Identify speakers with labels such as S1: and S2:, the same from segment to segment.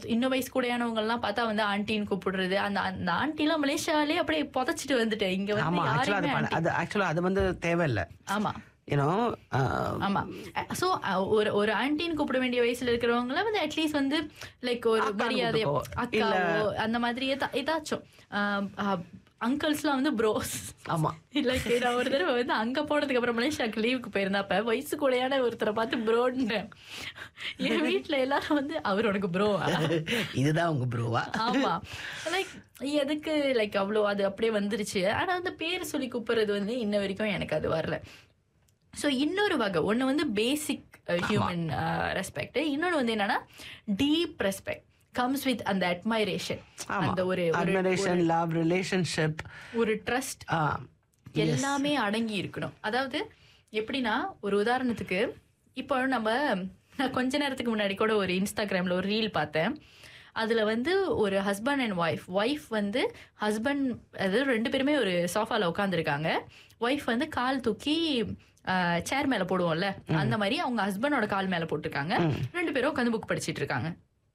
S1: இன்னும் வயசு கூடையானவங்க எல்லாம் பார்த்தா வந்து ஆண்டின்னு கூப்பிடுறது அந்த அந்த ஆண்டிலாம் மலேசியாலே அப்படியே புதைச்சிட்டு வந்துட்டேன் இங்க
S2: ஆமா
S1: வந்து
S2: ஆக்சுவலா அது
S1: யாருமே
S2: பண்ண-
S1: aunty-
S2: அது ஆக்சுவலா அது வந்து தேவையில்லை
S1: ஆமா
S2: யூனோ
S1: ஆமா சோ ஒரு ஒரு ஆன்டின்னு கூப்பிட வேண்டிய வயசுல இருக்கிறவங்கள வந்து அட்லீஸ்ட் வந்து லைக் ஒரு
S2: அக்கான்னு
S1: மரியாதை
S2: கூப்பிட்டுக்கோ.
S1: அக்காவோ அந்த மாதிரி ஏதா- ஏதாச்சும் அங்கிள்ஸ்லாம் வந்து ப்ரோஸ்
S2: ஆமா
S1: லைக் நான் ஒரு தடவை வந்து அங்க போனதுக்கு அப்புறம் மலேசியாவுக்கு லீவுக்கு போயிருந்தப்ப வயசு கூடையான ஒருத்தரை பார்த்து ப்ரோன்றேன் என் வீட்ல எல்லாரும் வந்து அவர் உனக்கு ப்ரோ
S2: இதுதான் உங்க ப்ரோவா
S1: ஆமா லைக் எதுக்கு லைக் அவ்வளோ அது அப்படியே வந்துருச்சு ஆனா அந்த பேர் சொல்லி கூப்பிடுறது வந்து இன்ன வரைக்கும் எனக்கு அது வரல ஸோ இன்னொரு வகை ஒன்று வந்து பேசிக் ஹியூமன் ரெஸ்பெக்ட் இன்னொன்று வந்து என்னன்னா டீப் ரெஸ்பெக்ட் கம்ஸ் வித் அந்த அட்மைரேஷன்
S2: ஆமா
S1: அந்த ஒரு ஒரு-
S2: அட்மிரேஷன் லவ் ரிலேஷன்ஷிப்
S1: ஒரு ட்ரஸ்ட் எல்லாமே அடங்கி இருக்கணும் அதாவது எப்படின்னா ஒரு உதாரணத்துக்கு இப்போ நம்ம நான் கொஞ்ச நேரத்துக்கு முன்னாடி கூட ஒரு இன்ஸ்டாகிராம்ல ஒரு ரீல் பார்த்தேன் அதுல வந்து ஒரு ஹஸ்பண்ட் அண்ட் ஒய்ஃப் ஒய்ஃப் வந்து ஹஸ்பண்ட் அதாவது ரெண்டு பேருமே ஒரு சோஃபால உட்காந்துருக்காங்க ஒய்ஃப் வந்து கால் தூக்கி சேர் மேல போடுவோம்ல அந்த மாதிரி அவங்க ஹஸ்பண்டோட கால் மேல போட்டிருக்காங்க ரெண்டு பேரும் உட்காந்து புக் படிச்சிட்டு இருக்காங்க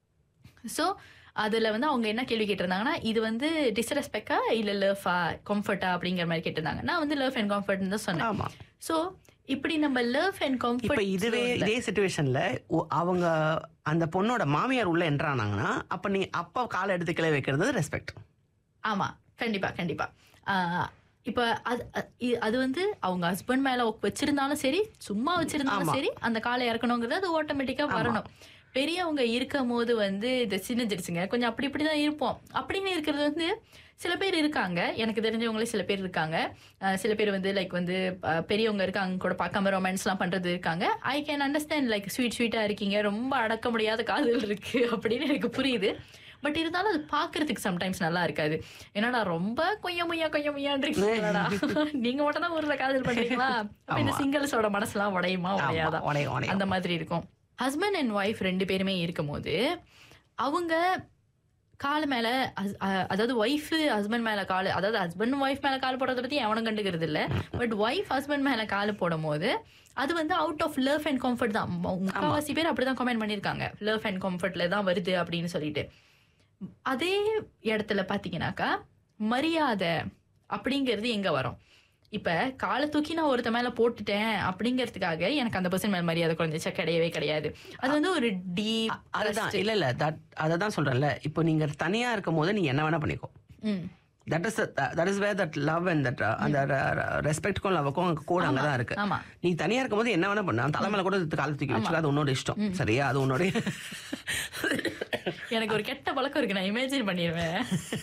S1: ஸோ அதில் வந்து அவங்க என்ன கேள்வி கேட்டிருந்தாங்கன்னா இது வந்து டிஸ்ரெஸ்பெக்டா இல்லை லவ்ஃபா கம்ஃபர்ட்டா அப்படிங்கிற மாதிரி கேட்டிருந்தாங்க நான் வந்து லவ் அண்ட் கம்ஃபர்ட்னு தான் சொன்னேன்
S2: ஆமா
S1: ஸோ இப்படி நம்ம லவ் அண்ட்
S2: இப்ப
S1: கம்ஃபர்ட்
S2: இதுவே இதே சுச்சுவேஷன்ல அவங்க அந்த பொண்ணோட மாமியார் உள்ள என்ட்ரானாங்கன்னா அப்ப நீ அப்பா காலை எடுத்து கிளை வைக்கிறது ரெஸ்பெக்ட்
S1: ஆமா கண்டிப்பா கண்டிப்பா ஆஹ் இப்ப அது அ- இ- அது வந்து அவங்க ஹஸ்பண்ட் மேல உக்- வச்சிருந்தாலும் சரி சும்மா வச்சிருந்தாலும் சரி அந்த காலை இறக்கணுங்கிறது அது ஆட்டோமேட்டிக்கா வரணும் பெரியவங்க இருக்கும் போது வந்து இந்த சின்ன ஜெருசுங்க கொஞ்சம் அப்படி இப்படி தான் இருப்போம் அப்படின்னு இருக்கிறது வந்து சில பேர் இருக்காங்க எனக்கு தெரிஞ்சவங்களே சில பேர் இருக்காங்க அஹ் சில பேர் வந்து லைக் வந்து அஹ் பெரியவங்க இருக்காங்க கூட பார்க்காம ரொமான்ஸ்லாம் பண்றது இருக்காங்க I can understand like sweet ஸ்வீட்டா இருக்கீங்க ரொம்ப அடக்க முடியாத காதல் இருக்கு அப்படின்னு எனக்கு புரியுது பட் இருந்தாலும் அது பாக்குறதுக்கு சம்டைம்ஸ் நல்லா இருக்காது என்னடா ரொம்ப கொய்ய முய்யா கொய்ய முய்யான் இருக்கீங்களா நீங்க மட்டும் தான் ஊர்ல காதல் பண்றீங்களா அப்ப இந்த சிங்கிள்ஸோட மனசுலாம் உடையுமா உடையாதா
S2: உடையும் உடையும்
S1: அந்த மாதிரி இருக்கும் ஹஸ்பண்ட் அண்ட் ஒய்ஃப் ரெண்டு பேருமே இருக்கும்போது அவங்க கால் மேல ஹஸ்- அ- அதாவது ஒய்ஃப் ஹஸ்பண்ட் மேல கால் அதாவது ஹஸ்பண்ட் ஒய்ஃப் மேல கால் போடுறத பத்தி எவனும் கண்டுக்கிறது இல்ல பட் ஒய்ஃப் ஹஸ்பண்ட் மேல கால் போடும் போது அது வந்து out of love and comfort தான் மு- முக்காவாசி பேர் அப்படிதான் கமெண்ட் பண்ணிருக்காங்க லவ் அண்ட் கம்ஃபர்ட்ல தான் வருது அப்படின்னு சொல்லிட்டு அதே இடத்துல பாத்தீங்கன்னாக்கா மரியாதை அப்படிங்கிறது எங்க வரும் இப்ப காலை தூக்கி நான் ஒருத்த மேல போட்டுட்டேன் அப்படிங்கிறதுக்காக எனக்கு அந்த பர்சன் மேல மரியாதை குறைஞ்சிச்சா கிடையவே கிடையாது அது வந்து ஒரு டீப்
S2: அதுதான் இல்ல இல்ல தட் அதை தான் சொல்றேன்ல இப்போ நீங்க தனியா இருக்கும் போது நீ என்ன வேணா பண்ணிக்கோ
S1: hmm
S2: that is that is where that love and that அந்த ரெஸ்பெக்ட்க்கும் லவ்வுக்கும் அங்க கூட அங்கதான் இருக்கு
S1: ஆமா
S2: நீ தனியா இருக்கும் போது என்ன வேணா பண்ணு அந்த தலைமையில கூட எடுத்து காலை தூக்கி வச்சுக்க அது உன்னோட இஷ்டம் சரியா அது உன்னோட
S1: எனக்கு ஒரு கெட்ட பழக்கம் இருக்கு நான் இமேஜின் பண்ணிடுவேன்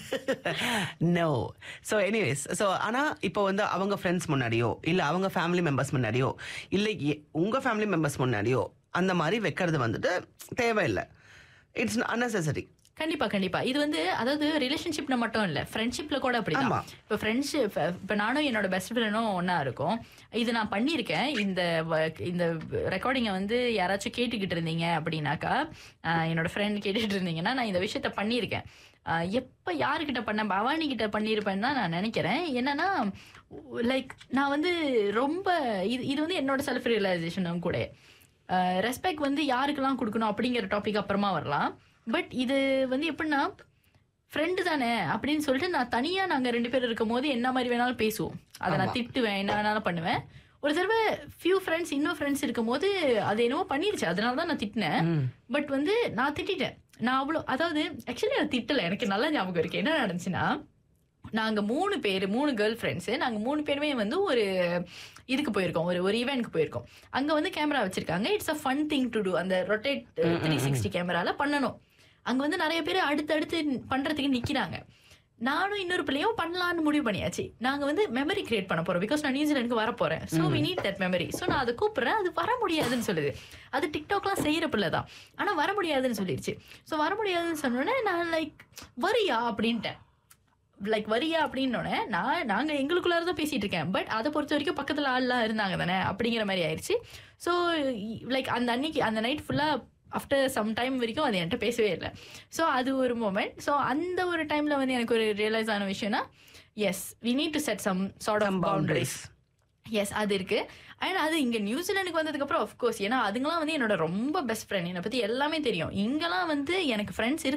S2: நோ ஸோ எனிவேஸ் ஸோ ஆனா இப்போ வந்து அவங்க ஃப்ரெண்ட்ஸ் முன்னாடியோ இல்ல அவங்க ஃபேமிலி மெம்பர்ஸ் முன்னாடியோ இல்ல எ- உங்க ஃபேமிலி மெம்பர்ஸ் முன்னாடியோ அந்த மாதிரி வைக்கிறது வந்துட்டு தேவையில்லை இட்ஸ் unnecessary
S1: கண்டிப்பா கண்டிப்பா இது வந்து அதாவது ரிலேஷன்ஷிப்ல மட்டும் இல்ல ஃப்ரெண்ட்ஷிப்ல கூட அப்படிதான்
S2: ஆமா.
S1: இப்ப ஃப்ரெண்ட்ஷிப் இப்ப நானும் என்னோட பெஸ்ட் ஃப்ரெண்டும் ஒண்ணா இருக்கும் இது நான் பண்ணியிருக்கேன் இந்த வ- இந்த ரெக்கார்டிங்கை வந்து யாராச்சும் கேட்டுக்கிட்டு இருந்தீங்க அப்படின்னாக்கா ஆஹ் என்னோட ஃப்ரெண்ட் கேட்டுட்டு இருந்தீங்கன்னா நான் இந்த விஷயத்த பண்ணியிருக்கேன் ஆஹ் எப்ப யாருக்கிட்ட பண்ண பவானி கிட்ட பண்ணியிருப்பேன்னு தான் நான் நினைக்கிறேன் என்னன்னா லைக் நான் வந்து ரொம்ப இது இது வந்து என்னோட செல்ஃப் ரியலைசேஷனும் கூட ரெஸ்பெக்ட் வந்து யாருக்கெல்லாம் கொடுக்கணும் அப்படிங்கிற டாபிக் அப்புறமா வரலாம் பட் இது வந்து எப்படின்னா ஃப்ரெண்டு தானே அப்படின்னு சொல்லிட்டு நான் தனியா நாங்க ரெண்டு பேர் இருக்கும் போது என்ன மாதிரி வேணாலும் பேசுவோம் அதை நான் திட்டுவேன் என்ன வேணாலும் பண்ணுவேன் ஒரு தடவை ஃபியூ ஃப்ரெண்ட்ஸ் இன்னும் ஃப்ரெண்ட்ஸ் இருக்கும்போது அது என்னவோ பண்ணிருச்சு அதனால தான் நான் திட்டினேன் பட் வந்து நான் திட்டிட்டேன் நான் அவ்வளோ அதாவது ஆக்சுவலி நான் திட்டல எனக்கு நல்ல ஞாபகம் இருக்கு என்ன நடந்துச்சுன்னா நாங்க மூணு பேர் மூணு கேர்ள் ஃப்ரெண்ட்ஸ் நாங்க மூணு பேருமே வந்து ஒரு இதுக்கு போயிருக்கோம் ஒரு ஒரு ஈவெண்ட்க்கு போயிருக்கோம் அங்க வந்து கேமரா வச்சிருக்காங்க it's a fun thing to do அந்த ரொட்டேட் த்ரீ சிக்ஸ்டி கேமரால பண்ணணும் அங்க வந்து நிறைய பேர் அடுத்தடுத்து பண்றதுக்கு நிக்கிறாங்க நானும் இன்னொரு பிள்ளையும் பண்ணலாம்னு முடிவு பண்ணியாச்சு நாங்க வந்து மெமரி கிரியேட் பண்ண போறோம் பிகாஸ் நான் நியூசிலாந்துக்கு வர போறேன் so we need that memory so நான் அதை கூப்பிடுறேன் அது வர முடியாதுன்னு சொல்லுது அது டிக்டாக்லாம் செய்யற பிள்ளை தான் ஆனா வர முடியாதுன்னு சொல்லிடுச்சு ஸோ வர முடியாதுன்னு சொன்னோடனே நான் லைக் வரியா அப்படின்ட்டேன் லைக் வரியா அப்படின்னோடனே நான் நாங்க எங்களுக்குள்ளார தான் பேசிட்டு இருக்கேன் பட் அதை பொறுத்த வரைக்கும் பக்கத்துல ஆள்லாம் இருந்தாங்க தானே அப்படிங்கிற மாதிரி ஆயிடுச்சு ஸோ லைக் அந்த அன்னைக்கு அந்த நைட் ஃபுல்லா ஆஃப்டர் சம் டைம் வரைக்கும் அது என்கிட்ட பேசவே இல்லை ஸோ அது ஒரு மூமெண்ட் ஸோ அந்த ஒரு டைம்ல வந்து எனக்கு ஒரு ரியலைஸ் ஆன விஷயம்னா yes we need to set some sort of boundaries yes அது இருக்கு அண்ட் அது இங்க நியூசிலாந்துக்கு வந்ததுக்கு அப்புறம் கோர்ஸ் ஏன்னா அதுங்களாம் வந்து என்னோட ரொம்ப பெஸ்ட் ஃப்ரெண்ட் என்னை பத்தி எல்லாமே தெரியும் இங்கெல்லாம் வந்து எனக்கு ஃப்ரெண்ட்ஸ்